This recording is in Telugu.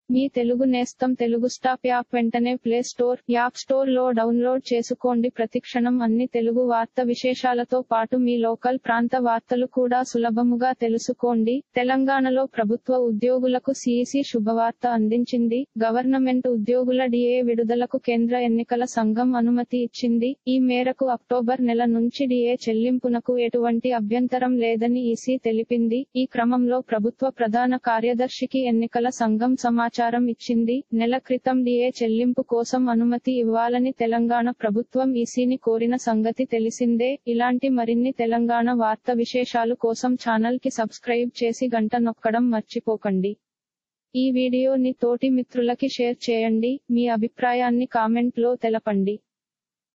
మీ తెలుగు నేస్తం తెలుగు స్టాప్ యాప్ వెంటనే ప్లే స్టోర్ యాప్ స్టోర్ లో డౌన్లోడ్ చేసుకోండి ప్రతిక్షణం అన్ని తెలుగు వార్త విశేషాలతో పాటు మీ లోకల్ ప్రాంత వార్తలు కూడా సులభముగా తెలుసుకోండి తెలంగాణలో ప్రభుత్వ ఉద్యోగులకు సిఇసి శుభవార్త అందించింది గవర్నమెంట్ ఉద్యోగుల డిఏ విడుదలకు కేంద్ర ఎన్నికల సంఘం అనుమతి ఇచ్చింది ఈ మేరకు అక్టోబర్ నెల నుంచి డిఏ చెల్లింపునకు ఎటువంటి అభ్యంతరం లేదని ఈసీ తెలిపింది ఈ క్రమంలో ప్రభుత్వ ప్రధాన కార్యదర్శికి ఎన్నికల సంఘం సమాచారం ఇచ్చింది నెల క్రితం డిఏ చెల్లింపు కోసం అనుమతి ఇవ్వాలని తెలంగాణ ప్రభుత్వం ఈసీని కోరిన సంగతి తెలిసిందే ఇలాంటి మరిన్ని తెలంగాణ వార్త విశేషాలు కోసం ఛానల్ కి సబ్స్క్రైబ్ చేసి గంట నొక్కడం మర్చిపోకండి ఈ వీడియోని తోటి మిత్రులకి షేర్ చేయండి మీ అభిప్రాయాన్ని కామెంట్ లో తెలపండి